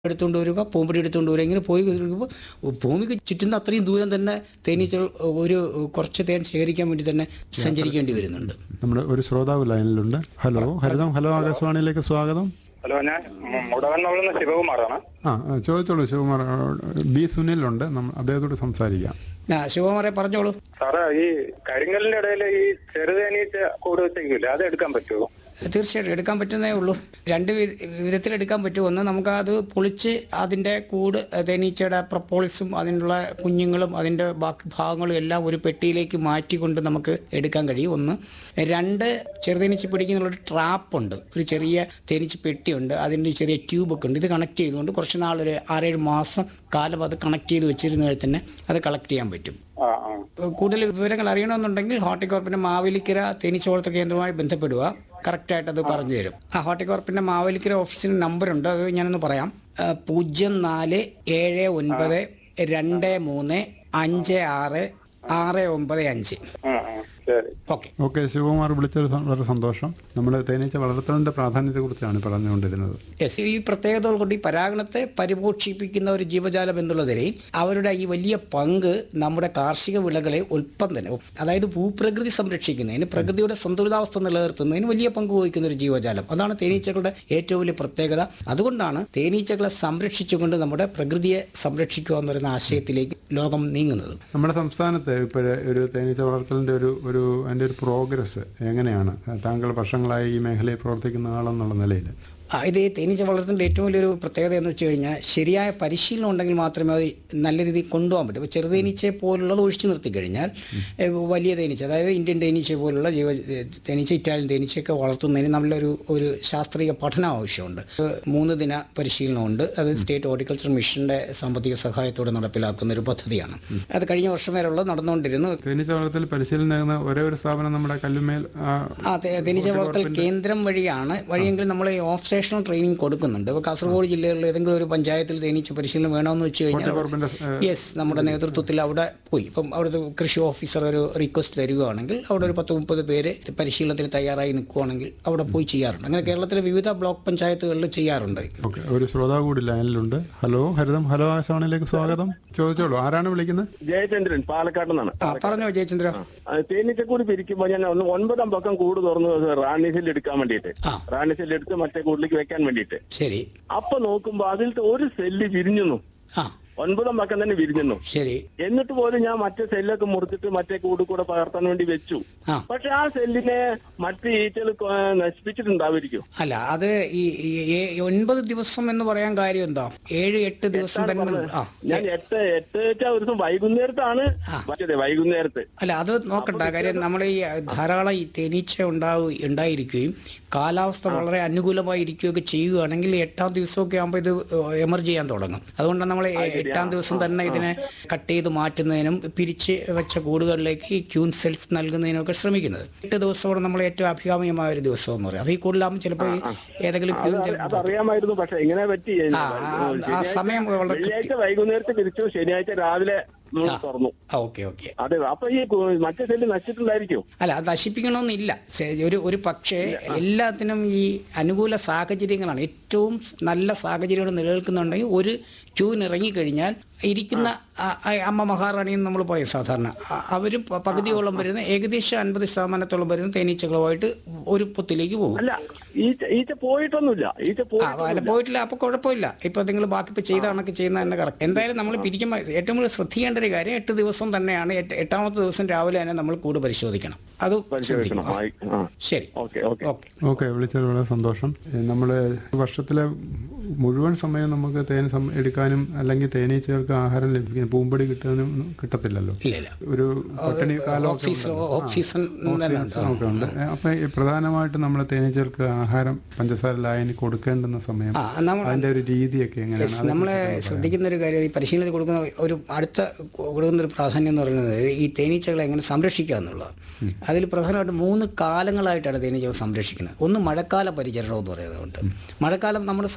എടുത്തുകൊണ്ട് വരിക പൂമ്പടി എടുത്തുകൊണ്ട് വരിക ഇങ്ങനെ പോയി കഴിയുമ്പോൾ ഭൂമിക്ക് ചുറ്റുന്ന അത്രയും ദൂരം തന്നെ തേനീച്ചകൾ ഒരു കുറച്ച് തേൻ ശേഖരിക്കാൻ വേണ്ടി തന്നെ സഞ്ചരിക്കേണ്ടി വരുന്നുണ്ട് നമ്മുടെ ഒരു ശ്രോതാവ് ലൈനിലുണ്ട് ഹലോ ഹരിതം ഹലോ ആകാശവാണിയിലേക്ക് സ്വാഗതം ഹലോ ഞാൻ മുടവന്നവിടുന്ന് ശിവകുമാറാണ് ആ ആ, ചോദിച്ചോളൂ ശിവകുമാർ ആ, ബി സുനിലുണ്ട് നമ്മ- അദ്ദേഹത്തോട് സംസാരിക്കാം ആ ശിവകുമാറെ പറഞ്ഞോളൂ സാറേ ഈ കരിങ്കലിന്റെ ഇടയിൽ ഈ ചെറുതേനീച്ച കൂട് വെച്ചേക്കില്ല അത് എടുക്കാൻ പറ്റുമോ തീർച്ചയായിട്ടും എടുക്കാൻ പറ്റുന്നേ ഉള്ളൂ രണ്ട് വി- വിധത്തിൽ എടുക്കാൻ പറ്റും ഒന്ന് നമുക്ക് അത് പൊളിച്ച് അതിൻ്റെ കൂട് തേനീച്ചയുടെ പ്രപ്പോളിസും അതിനുള്ള കുഞ്ഞുങ്ങളും അതിൻ്റെ ബാക്കി ഭാഗങ്ങളും എല്ലാം ഒരു പെട്ടിയിലേക്ക് മാറ്റിക്കൊണ്ട് നമുക്ക് എടുക്കാൻ കഴിയും ഒന്ന് രണ്ട് ചെറുതേനീച്ച പിടിക്കുന്നുള്ള ഒരു ട്രാപ്പുണ്ട് ഒരു ചെറിയ തേനീച്ച പെട്ടിയുണ്ട് അതിൻ്റെ ചെറിയ ട്യൂബൊക്കെ ഉണ്ട് ഇത് കണക്ട് ചെയ്തുകൊണ്ട് കുറച്ച് നാളൊരു ആറേഴ് മാസം കാലം അത് കണക്ട് ചെയ്ത് വെച്ചിരുന്നാൽ തന്നെ അത് കളക്ട് ചെയ്യാൻ പറ്റും ആ ആ കൂടുതൽ വിവരങ്ങൾ അറിയണമെന്നുണ്ടെങ്കിൽ ഹോർട്ടികോർപ്പിന്റെ മാവേലിക്കര തേനീച്ച വളർത്ത കേന്ദ്രവുമായി ബന്ധപ്പെടുക കറക്റ്റായിട്ട് അത് പറഞ്ഞു തരും ആ ഹോർട്ടികോർപ്പിന്റെ മാവേലിക്കര ഓഫീസിന് നമ്പറുണ്ട് അത് ഞാനൊന്ന് പറയാം ആ, പൂജ്യം നാല് ഏഴ് ഒൻപത് രണ്ട് മൂന്ന് അഞ്ച് ആറ് ആറ് ഒമ്പത് അഞ്ച് ആ ആ ശരി ഓക്കെ ഓക്കെ ശിവകുമാർ വിളിച്ചത് സ- വളരെ സന്തോഷം നമ്മൾ തേനീച്ച വളർത്തലിന്റെ പ്രാധാന്യത്തെക്കുറിച്ചാണ് പറഞ്ഞുകൊണ്ടിരുന്നത് യെസ് ഈ പ്രത്യേകതകൾ കൊണ്ട് ഈ പരാഗണത്തെ പരിപോഷിപ്പിക്കുന്ന ഒരു ജീവജാലം എന്നുള്ള നിലയിൽ അവരുടെ ഈ വലിയ പങ്ക് നമ്മുടെ കാർഷിക വിളകളെ ഉൽപ്പന്നം അതായത് ഭൂപ്രകൃതി സംരക്ഷിക്കുന്നതിന് പ്രകൃതിയുടെ സന്തുലിതാവസ്ഥ നിലനിർത്തുന്നതിന് വലിയ പങ്ക് വഹിക്കുന്ന ഒരു ജീവജാലം അതാണ് തേനീച്ചകളുടെ ഏറ്റവും വലിയ പ്രത്യേകത അതുകൊണ്ടാണ് തേനീച്ചകളെ സംരക്ഷിച്ചുകൊണ്ട് നമ്മുടെ പ്രകൃതിയെ സംരക്ഷിക്കുക എന്ന് പറയുന്ന ആശയത്തിലേക്ക് ലോകം നീങ്ങുന്നത് നമ്മുടെ സംസ്ഥാനത്ത് ഇപ്പോഴേ ഒരു തേനീച്ച വളർത്തലിന്റെ ഒരു ഒരു അതിന്റെ ഒരു പ്രോഗ്രസ് എങ്ങനെയാണ് താങ്കൾ വർഷങ്ങളായി ഈ മേഖലയിൽ പ്രവർത്തിക്കുന്ന ആളെന്നുള്ള നിലയിൽ ആ, ഇത് ഈ തേനീച്ച വളർത്തുന്നതിൻ്റെ ഏറ്റവും വലിയൊരു പ്രത്യേകത എന്ന് വെച്ച് കഴിഞ്ഞാൽ ശരിയായ പരിശീലനം ഉണ്ടെങ്കിൽ മാത്രമേ അത് നല്ല രീതിയിൽ കൊണ്ടുപോകാൻ പറ്റൂ ഇപ്പോൾ ചെറുതേനീച്ചയെ പോലുള്ളത് ഒഴിച്ചു നിർത്തി കഴിഞ്ഞാൽ ഏ, വലിയ തേനീച്ച അതായത് ഇന്ത്യൻ തേനീച്ച പോലുള്ള ജീവ തേനീച്ച ഇറ്റാലിയൻ തേനീച്ചയൊക്കെ വളർത്തുന്നതിന് നല്ലൊരു ഒരു ശാസ്ത്രീയ പഠനം ആവശ്യമുണ്ട് ഇത് മൂന്ന് ദിന പരിശീലനമുണ്ട് അത് സ്റ്റേറ്റ് ഹോർട്ടിക്കൾച്ചർ മിഷന്റെ സാമ്പത്തിക സഹായത്തോടെ നടപ്പിലാക്കുന്ന ഒരു പദ്ധതിയാണ് അത് കഴിഞ്ഞ വർഷം വരെയുള്ള നടന്നുകൊണ്ടിരുന്നു തേനീച്ച വളർത്തൽ പരിശീലനം നൽകുന്ന ഒരേ ഒരു സ്ഥാപനം നമ്മുടെ കല്ലുമേൽ ആ, ആ തേ- തേനീച്ച വളർത്തൽ കേന്ദ്രം വഴിയാണ് വഴിയെങ്കിൽ നമ്മൾ ഈ ഓഫ് സ്റ്റേഷണൽ ട്രെയിനിങ് കൊടുക്കുന്നുണ്ട് ഇപ്പോൾ കാസർഗോഡ് ജില്ലയിലുള്ള ഏതെങ്കിലും ഒരു പഞ്ചായത്തിൽ തേനീച്ച പരിശീലനം വേണമെന്ന് വെച്ച് കഴിഞ്ഞാൽ ഹോർട്ടികോർപ്പിന്റെ യെസ് നമ്മുടെ നേതൃത്വത്തിൽ അവിടെ പോയി ഇപ്പം അവിടുത്തെ കൃഷി ഓഫീസർ ഒരു റിക്വസ്റ്റ് തരികയാണെങ്കിൽ അവിടെ ഒരു പത്ത് മുപ്പത് പേര് പരിശീലനത്തിന് തയ്യാറായി നിൽക്കുകയാണെങ്കിൽ അവിടെ പോയി ചെയ്യാറുണ്ട് അങ്ങനെ കേരളത്തിലെ വിവിധ ബ്ലോക്ക് പഞ്ചായത്തുകളിൽ ചെയ്യാറുണ്ട് ഓക്കെ ഒരു ശ്രോതാവ് കൂടി ലൈനിലുണ്ട് ഹലോ ഹരിതം ഹലോ ആകാശവാണിയിലേക്ക് സ്വാഗതം ചോദിച്ചോളൂ ആരാണ് വിളിക്കുന്നത് ജയചന്ദ്രൻ പാലക്കാട് നിന്നാണ് ആ പറഞ്ഞോ ജയചന്ദ്ര തേനീച്ചക്കൂട് പിരിക്കുമ്പോൾ ഞാൻ ഒന്ന് ഒൻപതാം പക്കം കൂട് തുറന്നു റാണി സെല്ല് എടുക്കാൻ വേണ്ടിയിട്ട് ആ. റാണി സെല്ല് എടുത്ത് മറ്റേ കൂട്ടിലേക്ക് വെക്കാൻ വേണ്ടിയിട്ട് ശരി അപ്പൊ നോക്കുമ്പോ അതിലത്തെ ഒരു സെല്ല് വിരിഞ്ഞു ആ ഒൻപതാം പക്കം തന്നെ വിരിഞ്ഞു ശരി എന്നിട്ട് പോലും ഞാൻ മറ്റേ സെല്ലൊക്കെ മുറിച്ചിട്ട് മറ്റേ കൂട് കൂടെ പകർത്താൻ വേണ്ടി വെച്ചു ആ പക്ഷെ ആ സെല്ലിനെ മറ്റ് ഈച്ചകൾ നശിപ്പിച്ചിട്ടുണ്ടാവുമായിരിക്കും അല്ല അത് ഈ ഈ ഏ- ഒൻപത് ദിവസം എന്ന് പറയാൻ കാര്യം എന്താ ഏഴ് എട്ട് ദിവസം തന്നെ ആ ഞാൻ എട്ട് എട്ട് വെച്ചാ ഒരു ദിവസം വൈകുന്നേരത്താണ് മറ്റേ വൈകുന്നേരത്ത് അല്ല അത് നോക്കണ്ട കാര്യം നമ്മൾ ഈ ധാരാളം ഈ തേനീച്ച ഉണ്ടാവു ഉണ്ടായിരിക്കുകയും കാലാവസ്ഥ വളരെ അനുകൂലമായി ഇരിക്കുകയൊക്കെ ചെയ്യുകയാണെങ്കിൽ എട്ടാം ദിവസമൊക്കെ ആകുമ്പോൾ ഇത് എമർജ് ചെയ്യാൻ തുടങ്ങും അതുകൊണ്ടാണ് നമ്മൾ എട്ടാം ദിവസം തന്നെ ഇതിനെ കട്ട് ചെയ്ത് മാറ്റുന്നതിനും പിരിച്ച് വെച്ച കൂടുകളിലേക്ക് ഈ ക്യൂൻ സെൽസ് നൽകുന്നതിനൊക്കെ ശ്രമിക്കുന്നത് എട്ട് ദിവസമാണ് നമ്മൾ ഏറ്റവും അഭികാമ്യമായ ഒരു ദിവസം എന്ന് പറയും അത് ഈ കൂടുതലാകുമ്പോൾ ചിലപ്പോൾ ഈ ഏതെങ്കിലും ക്യൂൻ അത് ചിലപ്പോൾ അതറിയാമായിരുന്നു പക്ഷെ എങ്ങനെ പറ്റി ആ, ആ, ആ സമയം വളരെ വെള്ളിയാഴ്ച വൈകുന്നേരത്തെ തിരിച്ചു ശനിയാഴ്ച രാവിലെ നമ്മൾ തുറന്നു ഓക്കെ ഓക്കെ അതെ അപ്പൊ ഈ കു- മറ്റേ സെല്ല് നശിച്ചിട്ടുണ്ടായിരിക്കും അല്ല അത് നശിപ്പിക്കണമെന്നില്ല ചെ- ഒരു ഒരു പക്ഷേ എല്ലാത്തിനും ഈ അനുകൂല സാഹചര്യങ്ങളാണ് ഏറ്റവും നല്ല സാഹചര്യങ്ങൾ നിലനിൽക്കുന്നുണ്ടെങ്കിൽ ഒരു ക്യൂൻ ഇറങ്ങിക്കഴിഞ്ഞാൽ ഇരിക്കുന്ന ആ- ആ അമ്മ മഹാറാണി എന്ന് നമ്മൾ പറയും സാധാരണ അവർ പകുതിയോളം വരുന്ന ഏകദേശം അൻപത് ശതമാനത്തോളം വരുന്ന തേനീച്ചകളുമായിട്ട് ഒരു പൊത്തിലേക്ക് പോകും അല്ല ഈച്ച ഈച്ച പോയിട്ടൊന്നുമില്ല ഈച്ച ആ പോയി അല്ല പോയിട്ടില്ല അപ്പൊ കുഴപ്പമില്ല ഇപ്പൊ നിങ്ങൾ ബാക്കി ഇപ്പൊ ചെയ്ത കണക്ക് ചെയ്യുന്ന തന്നെ കറക്റ്റ് എന്തായാലും നമ്മൾ പിരിക്കുമ്പോൾ ഏറ്റവും കൂടുതൽ ശ്രദ്ധിക്കേണ്ട ഒരു കാര്യം എട്ട് ദിവസം തന്നെയാണ് എട്ട് എട്ടാമത്തെ ദിവസം രാവിലെ തന്നെ നമ്മൾ കൂട് പരിശോധിക്കണം അത് ശ്രദ്ധിക്കണം പരിശോധിക്കണം ആയി. ആ. ശരി ഓക്കെ ഓക്കെ ഓക്കെ ഓക്കെ വിളിച്ചത് വളരെ സന്തോഷം നമ്മൾ വർഷത്തിലെ മുഴുവൻ സമയം നമുക്ക് തേൻ സം- എടുക്കാനും അല്ലെങ്കിൽ തേനീച്ചകൾക്ക് ആഹാരം ലഭിക്കാനും പൂമ്പൊടി കിട്ടാനും കിട്ടത്തില്ലല്ലോ ഇല്ല ഇല്ല ഒരു പട്ടിണി കാലം ഓഫ് സീസൺ ഓഫ് സീസൺ തന്നെ ഉണ്ട് ഒക്കെ ഉണ്ട് അപ്പൊ ഈ പ്രധാനമായിട്ട് നമ്മൾ തേനീച്ചകൾക്ക് ആഹാരം പഞ്ചസാര ലായനി കൊടുക്കേണ്ടുന്ന സമയം ആ നമ്മൾ അതിന്റെ ഒരു രീതിയൊക്കെ എങ്ങനെയാണ് അത് നമ്മളെ ശ്രദ്ധിക്കുന്ന ഒരു കാര്യം ഈ പരിശീലനത്തിൽ കൊടുക്കുന്ന ഒരു അടുത്ത കൊടുക്കുന്ന ഒരു പ്രാധാന്യം എന്ന് പറയുന്നത് ഈ തേനീച്ചകളെ എങ്ങനെ സംരക്ഷിക്കുക എന്നുള്ളതാണ് അതിൽ പ്രധാനമായിട്ട് മൂന്ന് കാലങ്ങളായിട്ടാണ് തേനീച്ചകൾ സംരക്ഷിക്കുന്നത് ഒന്ന് മഴക്കാല പരിചരണം എന്ന് പറയുന്നതുകൊണ്ട് മഴക്കാലം നമ്മൾ സാധാരണ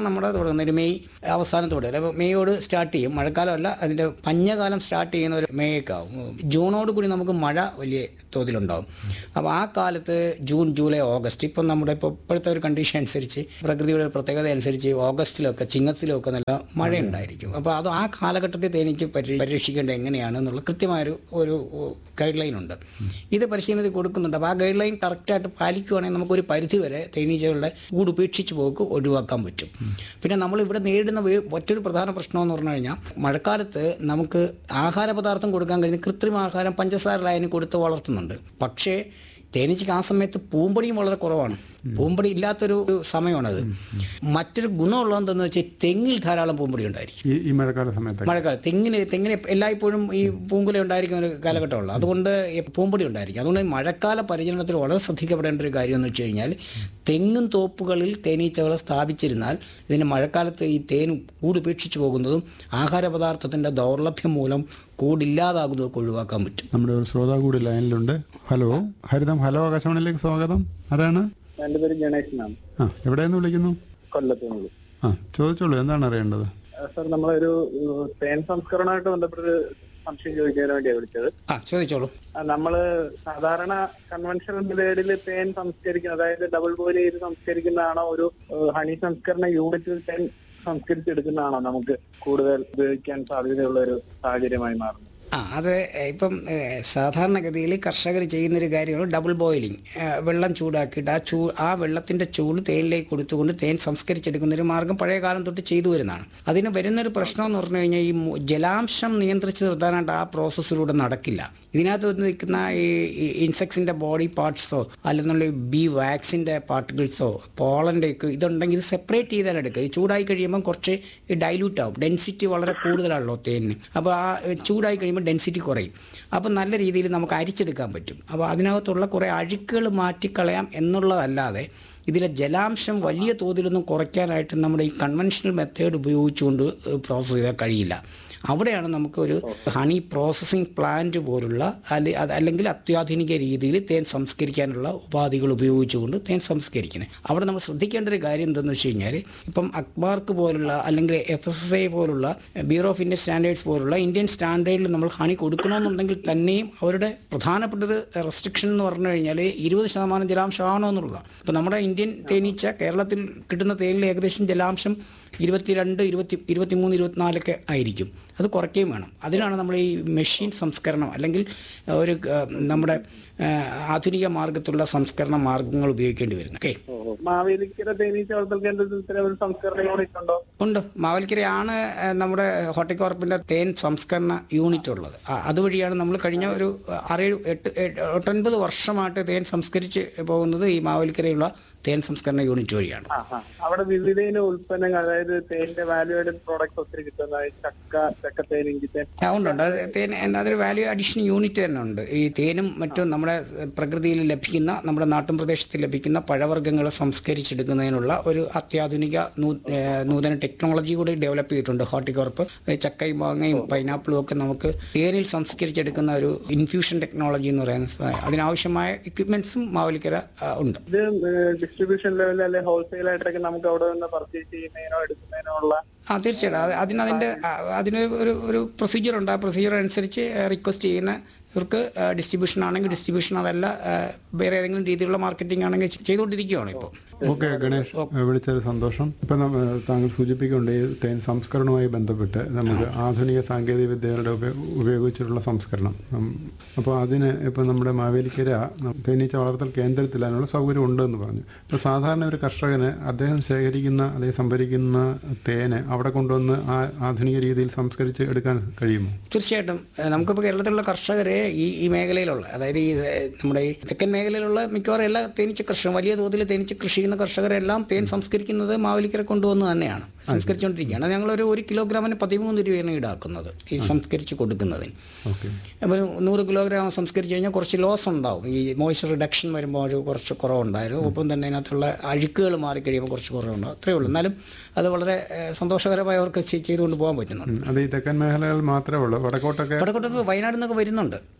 നമ്മുടെ തുടങ്ങുന്നത് ഒരു മെയ് അവസാനത്തോടെ അല്ലെ മെയ്യോട് സ്റ്റാർട്ട് ചെയ്യും മഴക്കാലമല്ല അതിൻ്റെ പഞ്ഞകാലം സ്റ്റാർട്ട് ചെയ്യുന്ന ഒരു മെയ്യൊക്കെ ആവും ജൂണോട് കൂടി നമുക്ക് മഴ വലിയ തോതിലുണ്ടാവും അപ്പോൾ ആ കാലത്ത് ജൂൺ ജൂലൈ ഓഗസ്റ്റ് ഇപ്പം നമ്മുടെ ഇപ്പോൾ ഇപ്പോഴത്തെ ഒരു കണ്ടീഷൻ അനുസരിച്ച് പ്രകൃതിയുടെ ഒരു പ്രത്യേകത അനുസരിച്ച് ഓഗസ്റ്റിലൊക്കെ ചിങ്ങത്തിലൊക്കെ നല്ല മഴയുണ്ടായിരിക്കും അപ്പോൾ അത് ആ കാലഘട്ടത്തിൽ തേനീച്ച് പരി പരീക്ഷിക്കേണ്ടത് എങ്ങനെയാണ് എന്നുള്ള കൃത്യമായൊരു ഒരു ഗൈഡ് ലൈൻ ഉണ്ട് ഇത് പരിശീലനത്തിൽ കൊടുക്കുന്നുണ്ട് അപ്പോൾ ആ ഗൈഡ് ലൈൻ കറക്റ്റായിട്ട് പാലിക്കുകയാണെങ്കിൽ നമുക്കൊരു പരിധി വരെ തേനീച്ചകളുടെ കൂട് ഉപേക്ഷിച്ച് പോക്ക് ഒഴിവാക്കാൻ പറ്റും പിന്നെ നമ്മൾ ഇവിടെ നേരിടുന്ന വേ- മറ്റൊരു പ്രധാന പ്രശ്നം എന്ന് പറഞ്ഞു കഴിഞ്ഞാൽ മഴക്കാലത്ത് നമുക്ക് ആഹാര പദാർത്ഥം കൊടുക്കാൻ കഴിയുന്ന കൃത്രിമ ആഹാരം പഞ്ചസാര ലായനി കൊടുത്ത് വളർത്തുന്നുണ്ട് പക്ഷേ തേനീച്ചയ്ക്ക് ആ സമയത്ത് പൂമ്പൊടിയും വളരെ കുറവാണ് പൂമ്പൊടി ഇല്ലാത്തൊരു ഒരു സമയമാണത് മറ്റൊരു ഗുണമുള്ളതെന്ന് വെച്ചാൽ തെങ്ങിൽ ധാരാളം പൂമ്പൊടി ഉണ്ടായിരിക്കും ഈ ഈ മഴക്കാല സമയത്ത് മഴക്കാലം തെങ്ങിന് തെങ്ങിന് എല്ലായ്പ്പോഴും ഈ പൂങ്കുല ഉണ്ടായിരിക്കുന്ന ഒരു കാലഘട്ടമുള്ളൂ അതുകൊണ്ട് ഈ പൂമ്പൊടി ഉണ്ടായിരിക്കും അതുകൊണ്ട് ഈ മഴക്കാല പരിചരണത്തിൽ വളരെ ശ്രദ്ധിക്കപ്പെടേണ്ട ഒരു കാര്യം എന്ന് വെച്ച് കഴിഞ്ഞാൽ തെങ്ങും തോപ്പുകളിൽ തേനീച്ചകളെ സ്ഥാപിച്ചിരുന്നാൽ ഇതിന് മഴക്കാലത്ത് ഈ തേൻ കൂടുപേക്ഷിച്ചു പോകുന്നതും ആഹാര പദാർത്ഥത്തിൻ്റെ ദൗർലഭ്യം മൂലം കൂടില്ലാതാകുന്നതൊക്കെ ഒഴിവാക്കാൻ പറ്റും നമ്മുടെ ഒരു ശ്രോതാവ് കൂടി ലൈനിലുണ്ട് ഹലോ ഹരിതം ഹലോ ആകാശവാണിയിലേക്ക് സ്വാഗതം ആരാണ് എന്റെ പേര് ഗണേശനാണ് ആ എവിടെ നിന്ന് വിളിക്കുന്നു കൊല്ലത്തുനിന്നുള്ളൂ ആ ചോദിച്ചോളൂ എന്താണ് അറിയേണ്ടത് സർ നമ്മളൊരു ഏഹ്, തേൻ സംസ്കരണമായിട്ട് ബന്ധപ്പെട്ടൊരു സംശയം ചോദിക്കാൻ വേണ്ടിയാണ് വിളിച്ചത് ആ ചോദിച്ചോളൂ ആ, നമ്മള് സാധാരണ കൺവെൻഷണൽ മെത്തേഡിൽ തേൻ സംസ്കരിക്കുന്ന അതായത് ഡബിൾ ബോയിൽ ചെയ്ത് സംസ്കരിക്കുന്നതാണോ ഒരു ഏഹ്, ഹണി സംസ്കരണ യൂണിറ്റിൽ തേൻ സംസ്കരിച്ചെടുക്കുന്നതാണോ നമുക്ക് കൂടുതൽ ഉപയോഗിക്കാൻ സാധ്യതയുള്ള ഒരു സാഹചര്യമായി മാറുന്നത് ആ അത് ഇപ്പം ഏഹ്, സാധാരണഗതിയിൽ കർഷകർ ചെയ്യുന്നൊരു കാര്യമാണ് ഡബിൾ ബോയിലിംഗ് ഏഹ്, വെള്ളം ചൂടാക്കിയിട്ട് ആ ചൂ ആ വെള്ളത്തിൻ്റെ ചൂട് തേനിലേക്ക് കൊടുത്തുകൊണ്ട് തേൻ സംസ്കരിച്ചെടുക്കുന്ന ഒരു മാർഗം പഴയ കാലം തൊട്ട് ചെയ്തു വരുന്നതാണ് അതിന് വരുന്നൊരു പ്രശ്നം എന്ന് പറഞ്ഞു കഴിഞ്ഞാൽ ഈ മു- ജലാംശം നിയന്ത്രിച്ച് നിർത്താനായിട്ട് ആ പ്രോസസ്സിലൂടെ നടക്കില്ല ഇതിനകത്ത് വന്ന് നിൽക്കുന്ന ഈ ഇൻസെക്ട്സിൻ്റെ ബോഡി പാർട്സോ അല്ലെന്നുള്ള ബി വാക്സിൻ്റെ പാർട്ടിക്കിൾസോ പോളൻ്റെ ഒക്കെ ഇതുണ്ടെങ്കിൽ ഇത് സെപ്പറേറ്റ് ചെയ്താൽ എടുക്കുക ഈ ചൂടായി കഴിയുമ്പോൾ കുറച്ച് ഡൈല്യൂട്ട് ആവും ഡെൻസിറ്റി വളരെ കൂടുതലാണല്ലോ തേനിന് അപ്പോൾ ആ ഏഹ്, ചൂടായി കഴിയുമ്പോൾ ഡെൻസിറ്റി കുറയും അപ്പോൾ നല്ല രീതിയിൽ നമുക്ക് അരിച്ചെടുക്കാൻ പറ്റും അപ്പോൾ അതിനകത്തുള്ള കുറേ അഴുക്കുകൾ മാറ്റിക്കളയാം എന്നുള്ളതല്ലാതെ ഇതിലെ ജലാംശം വലിയ തോതിലൊന്നും കുറയ്ക്കാനായിട്ട് നമ്മുടെ ഈ കൺവെൻഷണൽ മെത്തേഡ് ഉപയോഗിച്ചുകൊണ്ട് പ്രോസസ്സ് ചെയ്താൽ കഴിയില്ല അവിടെയാണ് നമുക്കൊരു ഹണി പ്രോസസ്സിംഗ് പ്ലാന്റ് പോലുള്ള അല്ലെ അത് അല്ലെങ്കിൽ അത്യാധുനിക രീതിയിൽ തേൻ സംസ്കരിക്കാനുള്ള ഉപാധികൾ ഉപയോഗിച്ചുകൊണ്ട് തേൻ സംസ്കരിക്കുന്നത് അവിടെ നമ്മൾ ശ്രദ്ധിക്കേണ്ട ഒരു കാര്യം എന്തെന്ന് വെച്ച് കഴിഞ്ഞാൽ ഇപ്പം അക്ബാർക്ക് പോലുള്ള അല്ലെങ്കിൽ എഫ് എസ് എസ് ഐ പോലുള്ള ബ്യൂറോ ഓഫ് ഇന്ത്യൻ സ്റ്റാൻഡേർഡ്സ് പോലുള്ള ഇന്ത്യൻ സ്റ്റാൻഡേർഡിൽ നമ്മൾ ഹണി കൊടുക്കണമെന്നുണ്ടെങ്കിൽ തന്നെയും അവരുടെ പ്രധാനപ്പെട്ട ഒരു റെസ്ട്രിക്ഷൻ എന്ന് പറഞ്ഞു കഴിഞ്ഞാൽ ഇരുപത് ശതമാനം ജലാംശം ആണോ എന്നുള്ളതാണ് അപ്പോൾ നമ്മുടെ ഇന്ത്യൻ തേനീച്ച കേരളത്തിൽ കിട്ടുന്ന തേനിൽ ഏകദേശം ജലാംശം ഇരുപത്തിരണ്ട് ഇരുപത്തി ഇരുപത്തിമൂന്ന് ഇരുപത്തിനാലൊക്കെ ആയിരിക്കും അത് കുറയ്ക്കുകയും വേണം അതിനാണ് നമ്മൾ ഈ മെഷീൻ സംസ്കരണം അല്ലെങ്കിൽ ഒരു ആ, നമ്മുടെ ആ, ആധുനിക മാർഗത്തിലുള്ള സംസ്കരണ മാർഗങ്ങൾ ഉപയോഗിക്കേണ്ടി വരുന്നത് ഓക്കെ മാവേലിക്കര തേനീച്ച വളർത്തൽ കേന്ദ്രത്തിൽ ഇത്തരം ഒരു സംസ്കരണ യൂണിറ്റ് ഉണ്ടോ ഉണ്ട് മാവലിക്കരയാണ് ആ, നമ്മുടെ ഹോർട്ടിക്കോർപ്പിൻ്റെ തേൻ സംസ്കരണ യൂണിറ്റ് ഉള്ളത് ആ, അതുവഴിയാണ് നമ്മൾ കഴിഞ്ഞ ഒരു ആറേഴ് എട്ട് എട്ട് എട്ടൊൻപത് വർഷമായിട്ട് തേൻ സംസ്കരിച്ച് പോകുന്നത് ഈ മാവലിക്കരയുള്ള തേൻ സംസ്കരണ യൂണിറ്റ് വഴിയാണ് ആ ആ അവിടെ വിവിധ ഇനം ഉൽപ്പന്നങ്ങൾ അതായത് തേനിന്റെ വാല്യൂ ആഡഡ് പ്രോഡക്ട്സ് ഒത്തിരി കിട്ടുന്ന ചക്ക ചക്കത്തേൻ ഇഞ്ചിത്തേൻ ആ, ഉണ്ട് ഉണ്ട് അത് തേൻ അതൊരു വാല്യൂ അഡീഷൻ യൂണിറ്റ് തന്നെ ഉണ്ട് ഈ തേനും മറ്റും നമ്മുടെ പ്രകൃതിയിൽ ലഭിക്കുന്ന നമ്മുടെ നാട്ടിൻ പ്രദേശത്ത് ലഭിക്കുന്ന പഴവർഗ്ഗങ്ങൾ സംസ്കരിച്ചെടുക്കുന്നതിനുള്ള ഒരു അത്യാധുനിക നൂ- ഏ, നൂതന ടെക്നോളജി കൂടി ഡെവലപ്പ് ചെയ്തിട്ടുണ്ട് ഹോർട്ടിക്കോർപ്പ് ഈ ചക്കയും മാങ്ങയും പൈനാപ്പിളും ഒക്കെ നമുക്ക് തേനിൽ സംസ്കരിച്ചെടുക്കുന്ന ഒരു ഇൻഫ്യൂഷൻ ടെക്നോളജി എന്ന് പറയുന്ന സാധനം. അതിനാവശ്യമായ എക്യുപ്മെന്റ്സും മാവലിക്കര ആ, ഉണ്ട് ഇത് ഡിസ്ട്രിബ്യൂഷൻ ലെവലിൽ അല്ലെ ഹോൾസെയിൽ ആയിട്ടൊക്കെ നമുക്ക് അവിടെ നിന്ന് പർച്ചേസ് ചെയ്യുന്നതിനോ എടുക്കുന്നതിനോ ഉള്ള ആ തീർച്ചയായിട്ടും അത് അതിനതിൻ്റെ അതിന് ഒരു ഒരു പ്രൊസീജിയർ ഉണ്ട് ആ പ്രൊസീജിയർ അനുസരിച്ച് റിക്വസ്റ്റ് ചെയ്യുന്ന ഇവർക്ക് ഡിസ്ട്രിബ്യൂഷൻ ആണെങ്കിൽ ഡിസ്ട്രിബ്യൂഷൻ അതല്ല ആ, വേറെ ഏതെങ്കിലും രീതിയിലുള്ള മാർക്കറ്റിംഗ് ആണെങ്കിൽ ചെ- ചെയ്തുകൊണ്ടിരിക്കുകയാണ് ഇപ്പോൾ ഓക്കെ ഗണേഷ് വിളിച്ചത് സന്തോഷം ഇപ്പം നമ്മ താങ്കൾ സൂചിപ്പിക്കുന്നുണ്ട് ഈ തേൻ സംസ്കരണവുമായി ബന്ധപ്പെട്ട് നമുക്ക് ആധുനിക സാങ്കേതിക വിദ്യകളുടെ ഉപ- ഉപയോഗിച്ചിട്ടുള്ള സംസ്കരണം അപ്പോൾ അതിന് ഇപ്പം നമ്മുടെ മാവേലിക്കര നം- തേനീച്ച വളർത്തൽ കേന്ദ്രത്തിൽ അതിനുള്ള സൗകര്യം ഉണ്ടെന്ന് പറഞ്ഞു ഇപ്പോൾ സാധാരണ ഒരു കർഷകന് അദ്ദേഹം ശേഖരിക്കുന്ന അല്ലെങ്കിൽ സംഭരിക്കുന്ന തേന് അവിടെ കൊണ്ടുവന്ന് ആ ആധുനിക രീതിയിൽ സംസ്കരിച്ച് എടുക്കാൻ കഴിയുമോ തീർച്ചയായിട്ടും ഏഹ് നമുക്കിപ്പോൾ കേരളത്തിലുള്ള കർഷകരെ ഈ ഈ മേഖലയിലുള്ള അതായത് ഈ ഏഹ് നമ്മുടെ ഈ തെക്കൻ മേഖലയിലുള്ള മിക്കവാറും എല്ലാ തേനീച്ച കർഷകർ വലിയ തോതിൽ തേനീച്ച കൃഷി ചെയ്യുന്ന കർഷകരെല്ലാം തേൻ സംസ്കരിക്കുന്നത് മാവേലിക്കര കൊണ്ടുവന്ന് തന്നെയാണ് സംസ്കരിച്ചുകൊണ്ടിരിക്കുകയാണ് ഞങ്ങളൊരു ഒരു കിലോഗ്രാമിന് പതിമൂന്ന് രൂപയാണ് ഈടാക്കുന്നത് ഈ സംസ്കരിച്ച് കൊടുക്കുന്നതിന് ഓക്കെ അപ്പോൾ നൂറ് കിലോഗ്രാം സംസ്കരിച്ച് കഴിഞ്ഞാൽ കുറച്ച് ലോസ് ഉണ്ടാവും ഈ മോയ്സ്ചർ റിഡക്ഷൻ വരുമ്പോൾ ഒരു കുറച്ച് കുറവുണ്ടായിരുന്നു ഒപ്പം തന്നെ അതിനകത്തുള്ള അഴുക്കുകൾ മാറിക്കഴിയുമ്പോൾ കുറച്ച് കുറവുണ്ടാവും അത്രയേ ഉള്ളൂ എന്നാലും അത് വളരെ ഏഹ്, സന്തോഷകരമായി അവർക്ക് ചെ- ചെയ്തുകൊണ്ട് പോകാൻ പറ്റുന്നുണ്ട് അത് ഈ തെക്കൻ മേഖലകൾ മാത്രമേ ഉള്ളൂ വടക്കോട്ടൊക്കെ വടക്കോട്ടൊക്കെ വയനാട് നിന്നൊക്കെ വരുന്നുണ്ട്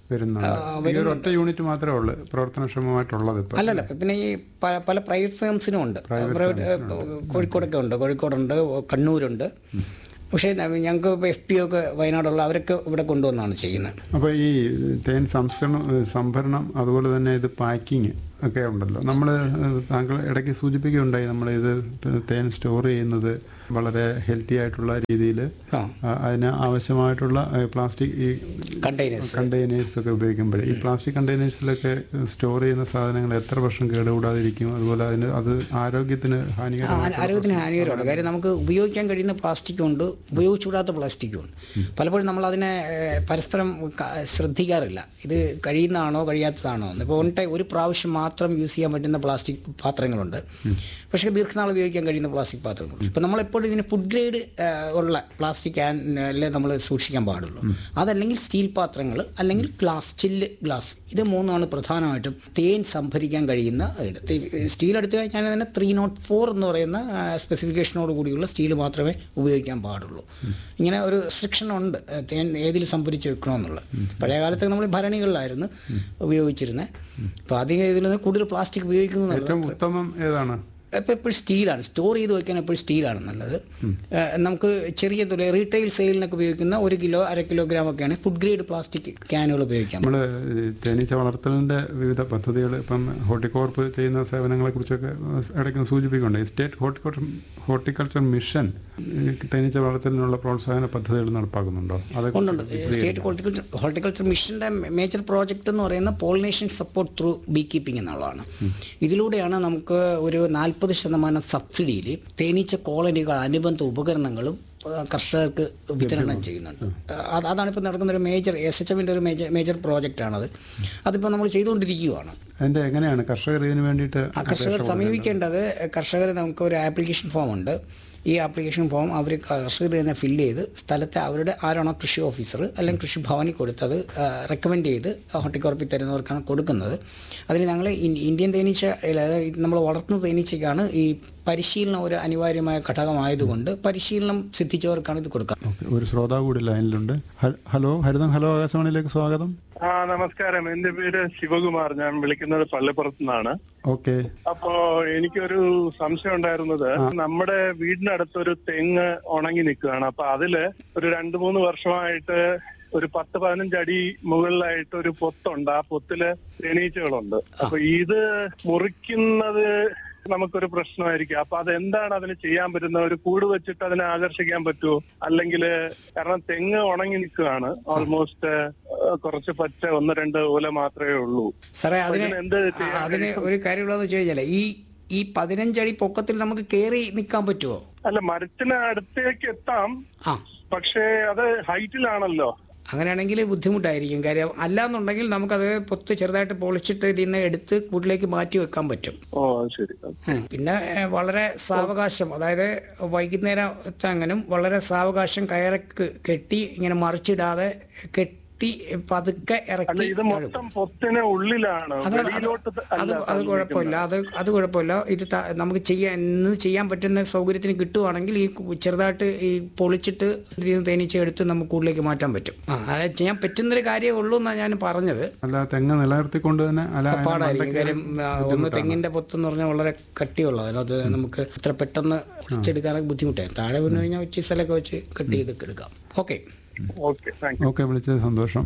വരുന്നുണ്ട് ഈ ഒരു ഒറ്റ യൂണിറ്റ് മാത്രമേ ഉള്ളൂ പ്രവർത്തനക്ഷമമായിട്ടുള്ളത് ഇപ്പം അല്ലല്ല പിന്നെ ഈ പ- പല പ്രൈവറ്റ് ഫേംസിനും ഉണ്ട് പ്രൈവറ്റ് ഏഹ്, കോഴിക്കോടൊക്കെ ഉണ്ട് കോഴിക്കോടുണ്ട് കണ്ണൂരുണ്ട് പക്ഷേ ഞങ്ങൾക്ക് ഇപ്പോൾ എഫ് പി ഒക്കെ വയനാടുള്ള അവരൊക്കെ ഇവിടെ കൊണ്ടുവന്നാണ് ചെയ്യുന്നത് അപ്പോൾ ഈ തേൻ സംസ്കരണം ഏഹ് സംഭരണം അതുപോലെ തന്നെ ഇത് പാക്കിങ് ഒക്കെ ഉണ്ടല്ലോ നമ്മൾ താങ്കൾ ഇടയ്ക്ക് സൂചിപ്പിക്കുകയുണ്ടായി നമ്മൾ ഇത് തേൻ സ്റ്റോർ ചെയ്യുന്നത് വളരെ ഹെൽത്തി ആയിട്ടുള്ള രീതിയിൽ ആ അതിന് ആവശ്യമായിട്ടുള്ള പ്ലാസ്റ്റിക് ഈ കണ്ടെയ്നേഴ്സ് കണ്ടെയ്നേഴ്സ് ഒക്കെ ഉപയോഗിക്കുമ്പോഴേ ഈ പ്ലാസ്റ്റിക് കണ്ടെയ്നേഴ്സിലൊക്കെ സ്റ്റോർ ചെയ്യുന്ന സാധനങ്ങൾ എത്ര വർഷം കേടുകൂടാതിരിക്കും അതുപോലെ അതിന് അത് ആരോഗ്യത്തിന് ഹാനികരമാണ് ആരോഗ്യത്തിന് ഹാനികരമാണ് കാര്യം നമുക്ക് ഉപയോഗിക്കാൻ കഴിയുന്ന പ്ലാസ്റ്റിക്കും ഉണ്ട് ഉപയോഗിച്ചുകൂടാത്ത പ്ലാസ്റ്റിക്കും ഉണ്ട് പലപ്പോഴും നമ്മൾ അതിനെ ഏഹ്, പരസ്പരം ക- ശ്രദ്ധിക്കാറില്ല ഇത് കഴിയുന്നതാണോ കഴിയാത്തതാണോ എന്ന് ഇപ്പോൾ ഒൺ ടൈം ഒരു പ്രാവശ്യം മാത്രം യൂസ് ചെയ്യാൻ പറ്റുന്ന പ്ലാസ്റ്റിക് പാത്രങ്ങളുണ്ട് പക്ഷേ ദീർഘനാൾ ഉപയോഗിക്കാൻ കഴിയുന്ന പ്ലാസ്റ്റിക് പാത്രങ്ങളുണ്ട് ഇപ്പം നമ്മളെപ്പോഴും ഇതിന് ഫുഡ് ഗ്രേഡ് ഉള്ള പ്ലാസ്റ്റിക് ക്യാനിലെ നമ്മൾ സൂക്ഷിക്കാൻ പാടുള്ളൂ അതല്ലെങ്കിൽ സ്റ്റീൽ പാത്രങ്ങൾ അല്ലെങ്കിൽ ഗ്ലാസ് ചില്ല് ഗ്ലാസ് ഇത് മൂന്നാണ് പ്രധാനമായിട്ടും തേൻ സംഭരിക്കാൻ കഴിയുന്ന ഇത്. തി- സ്റ്റീൽ എടുത്തു കഴിഞ്ഞാൽ തന്നെ ത്രീ നോട്ട് ഫോർ എന്ന് പറയുന്ന സ്പെസിഫിക്കേഷനോട് കൂടിയുള്ള സ്റ്റീൽ മാത്രമേ ഉപയോഗിക്കാൻ പാടുള്ളൂ ഇങ്ങനെ ഒരു റിസ്ട്രിക്ഷൻ ഉണ്ട് ഏഹ്, തേൻ ഏതിൽ സംഭരിച്ച് വെക്കണമെന്നുള്ളത് പഴയ കാലത്ത് നമ്മൾ ഭരണികളിലായിരുന്നു ഉപയോഗിച്ചിരുന്നത് അപ്പോൾ അധികം ഇതിൽ നിന്ന് കൂടുതൽ പ്ലാസ്റ്റിക് ഉപയോഗിക്കുന്നു എന്നുള്ളത് ഏറ്റവും ഉത്തമം ഏതാണ് ഇപ്പോൾ എപ്പോഴും സ്റ്റീലാണ് സ്റ്റോർ ചെയ്ത് വെക്കാൻ എപ്പോഴും സ്റ്റീലാണ് നല്ലത് ഏഹ് നമുക്ക് ചെറിയ തുക റീറ്റെയിൽ സെയിലിനൊക്കെ ഉപയോഗിക്കുന്ന ഒരു കിലോ അര കിലോഗ്രാം ഒക്കെയാണ് ഫുഡ് ഗ്രേഡ് പ്ലാസ്റ്റിക് ക്യാനുകൾ ഉപയോഗിക്കാം നമ്മൾ തേനീച്ച വളർത്തലിൻ്റെ വിവിധ പദ്ധതികൾ ഇപ്പം ഹോർട്ടിക്കോർപ്പ് ചെയ്യുന്ന സേവനങ്ങളെ കുറിച്ചൊക്കെ ഇടയ്ക്ക് സൂചിപ്പിക്കുന്നുണ്ട് സ്റ്റേറ്റ് ഹോർട്ടിക്കോർച്ചർ ഹോർട്ടിക്കൾച്ചർ മിഷൻ ഈ തേനീച്ച വളർത്തലിനുള്ള പ്രോത്സാഹന പദ്ധതികൾ നടപ്പാക്കുന്നുണ്ടോ അതൊക്കെ ഉണ്ടുണ്ട് സ്റ്റേറ്റ് ഹോർട്ടിക്കൾച്ചർ ഹോർട്ടിക്കൾച്ചർ മിഷൻ്റെ മേജർ പ്രോജക്റ്റ് എന്ന് പറയുന്ന pollination support through bee keeping എന്നുള്ളതാണ് ഇതിലൂടെയാണ് നമുക്ക് ഒരു നാൽപ്പത് ശതമാനം സബ്സിഡിയിൽ തേനീച്ച കോളനികൾ അനുബന്ധ ഉപകരണങ്ങളും ആ, കർഷകർക്ക് വിതരണം ചെയ്യുന്നുണ്ട് അത് അതാണ് ഇപ്പോൾ നടക്കുന്ന ഒരു മേജർ എസ് എച്ച് എമ്മിൻ്റെ ഒരു മേജർ മേജർ പ്രോജക്റ്റാണത് അതിപ്പോൾ നമ്മൾ ചെയ്തുകൊണ്ടിരിക്കുകയാണ് അതിൻ്റെ എങ്ങനെയാണ് കർഷകർ ഇതിന് വേണ്ടിയിട്ട് ആ കർഷകർ സമീപിക്കേണ്ടത് കർഷകർ നമുക്ക് ഒരു ആപ്ലിക്കേഷൻ ഫോം ഉണ്ട് ഈ ആപ്ലിക്കേഷൻ ഫോം അവർ കർഷകർ തന്നെ ഫില്ല് ചെയ്ത് സ്ഥലത്തെ അവരുടെ ആരാണോ കൃഷി ഓഫീസർ അല്ലെങ്കിൽ കൃഷിഭവനിൽ കൊടുത്തത് റെക്കമെൻഡ് ചെയ്ത് ഹോർട്ടിക്കോർപ്പിൽ തരുന്നവർക്കാണ് കൊടുക്കുന്നത് അതിന് ഞങ്ങൾ ഇൻ- ഇന്ത്യൻ തേനീച്ച അതായത് നമ്മൾ വളർത്തുന്ന തേനീച്ചയ്ക്കാണ് ഈ പരിശീലനം ഒരു അനിവാര്യമായ ഘടകമായതുകൊണ്ട് പരിശീലനം സിദ്ധിച്ചവർക്കാണ് ഇത് കൊടുക്കുക ഓക്കെ ഒരു ശ്രോതാവ് കൂടി ലൈനിലുണ്ട് ഹ- ഹലോ ഹരിതം ഹലോ ആകാശവാണിയിലേക്ക് സ്വാഗതം ആ നമസ്കാരം എന്റെ പേര് ശിവകുമാർ ഞാൻ വിളിക്കുന്നത് പള്ളിപ്പുറത്ത് നിന്നാണ് ഓക്കെ അപ്പോ എനിക്കൊരു സംശയം ഉണ്ടായിരുന്നത് നമ്മുടെ വീടിനടുത്ത് ഒരു തെങ്ങ് ഉണങ്ങി നിൽക്കുകയാണ് അപ്പൊ അതില് ഒരു രണ്ടു മൂന്ന് വർഷമായിട്ട് ഒരു പത്ത് പതിനഞ്ച് അടി മുകളിലായിട്ട് ഒരു പൊത്തുണ്ട് ആ പൊത്തില് തേനീച്ചകളുണ്ട് അപ്പൊ ഇത് മുറിക്കുന്നത് നമുക്കൊരു പ്രശ്നമായിരിക്കും അപ്പൊ അതെന്താണ് അതിന് ചെയ്യാൻ പറ്റുന്ന ഒരു കൂട് വെച്ചിട്ട് അതിനെ ആകർഷിക്കാൻ പറ്റുമോ അല്ലെങ്കിൽ കാരണം തെങ്ങ് ഉണങ്ങി നിൽക്കുകയാണ് ഓൾമോസ്റ്റ് കുറച്ച് പച്ച ഒന്ന് രണ്ട് ഓല മാത്രമേ ഉള്ളൂ സാറേ അതിന് ഇതിന് എന്ത് ആ, അതിന് ഒരു കാര്യമുള്ളതെന്ന് വെച്ച് കഴിഞ്ഞാൽ ഈ ഈ പതിനഞ്ചടി പൊക്കത്തിൽ നമുക്ക് കയറി നിൽക്കാൻ പറ്റുമോ അല്ല മരത്തിന് അടുത്തേക്ക് എത്താം ആ പക്ഷേ അത് ഹൈറ്റിലാണല്ലോ അങ്ങനെയാണെങ്കിൽ ബുദ്ധിമുട്ടായിരിക്കും കാര്യം അല്ലാന്നുണ്ടെങ്കിൽ നമുക്കത് പൊത്ത് ചെറുതായിട്ട് പൊളിച്ചിട്ട് ഇതിൽ നിന്ന് എടുത്ത് കൂട്ടിലേക്ക് മാറ്റി വെക്കാൻ പറ്റും ഓ അത് ശരി ഉം. പിന്നെ ഏഹ്, വളരെ സാവകാശം അതായത് വൈകുന്നേരം അങ്ങനും വളരെ സാവകാശം കയറക്ക് കെട്ടി ഇങ്ങനെ മറിച്ചിടാതെ കെട്ടി പതുക്കെ അല്ല ഇറക്കി ഇത് മൊത്തം പൊത്തിന് ഉള്ളിലാണ് അത് അത് വെളിയിലോട്ട് അത് അല്ല അത് കുഴപ്പമില്ല അത് അത് കുഴപ്പമില്ല ഇത് ത- നമുക്ക് ചെയ്യാൻ ഇന്ന് ചെയ്യാൻ പറ്റുന്ന സൗകര്യത്തിന് കിട്ടുവാണെങ്കിൽ ഈ കു- ചെറുതായിട്ട് ഈ പൊളിച്ചിട്ട് ഇതിൽ നിന്ന് തേനീച്ച എടുത്ത് നമുക്ക് കൂടുതലേക്ക് മാറ്റാൻ പറ്റും ആ അത് ചെയ്യാൻ പറ്റുന്നൊരു കാര്യമേ ഉള്ളൂ എന്നാണ് ഞാൻ പറഞ്ഞത് അല്ല തെങ്ങ് നിലനിർത്തിക്കൊണ്ട് തന്നെ അല്ല അതിന്റെ പാടായിരിക്കും മണ്ടയ്ക്ക് കാര്യം ആ, ഒന്ന് തെങ്ങിന്റെ പൊത്തെന്ന് പറഞ്ഞാൽ വളരെ കട്ടിയുള്ളത് അത് നമുക്ക് അത്ര പെട്ടെന്ന് വെച്ചെടുക്കാനൊക്കെ ബുദ്ധിമുട്ടാണ് താഴെ വീണ് കഴിഞ്ഞാൽ വെച്ച് സ്ഥലമൊക്കെ വെച്ച് കട്ട് ചെയ്ത് എടുക്കാം okay okay thank you okay വിളിച്ചത് സന്തോഷം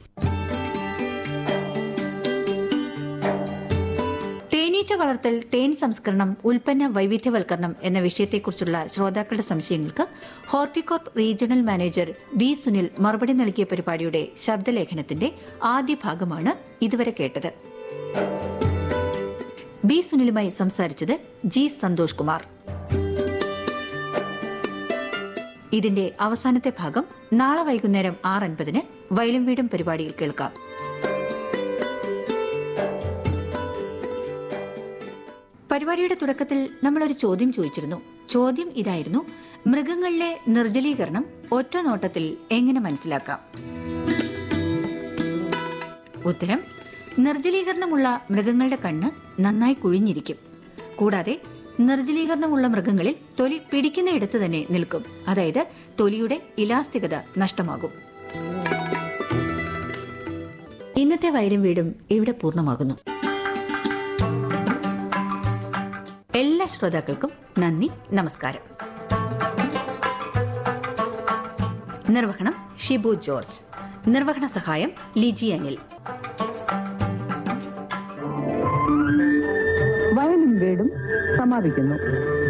തേനീച്ച വളർത്തൽ തേൻ സംസ്കരണം ഉൽപ്പന്ന വൈവിധ്യവൽക്കരണം എന്ന വിഷയത്തെക്കുറിച്ചുള്ള ശ്രോതാക്കളുടെ സംശയങ്ങൾക്ക് Horticorp regional manager B Sunil മറുപടി നൽകിയ പരിപാടിയുടെ ശബ്ദലേഖനത്തിന്റെ ആദ്യ ഭാഗമാണ് ഇതുവരെ കേട്ടത് ബി സുനിലുമായി സംസാരിച്ചത് ജി സന്തോഷ് കുമാർ ഇതിന്റെ അവസാനത്തെ ഭാഗം നാളെ വൈകുന്നേരം ആറ് അൻപതിന് വയലും വീടും പരിപാടിയിൽ കേൾക്കാം പരിപാടിയുടെ തുടക്കത്തിൽ നമ്മൾ ഒരു ചോദ്യം ചോദിച്ചിരുന്നു ചോദ്യം ഇതായിരുന്നു മൃഗങ്ങളിലെ നിർജ്ജലീകരണം ഒറ്റ നോട്ടത്തിൽ എങ്ങനെ മനസ്സിലാക്കാം ഉത്തരം നിർജ്ജലീകരണമുള്ള മൃഗങ്ങളുടെ കണ്ണ് നന്നായി കുഴിഞ്ഞിരിക്കും കൂടാതെ നിർജ്ജലീകരണമുള്ള മൃഗങ്ങളിൽ തൊലി പിടിക്കുന്നയിടത്ത് തന്നെ നിൽക്കും അതായത് തൊലിയുടെ ഇലാസ്തികത നഷ്ടമാകും ഇന്നത്തെ വയലും വീടും ഇവിടെ പൂർണ്ണമാകുന്നു എല്ലാ ശ്രോതാക്കൾക്കും നന്ദി നമസ്കാരം നിർവഹണം ഷിബു ജോർജ് നിർവഹണ സഹായം ലിജി അനിൽ വയലും വീടും സമാപിക്കുന്നു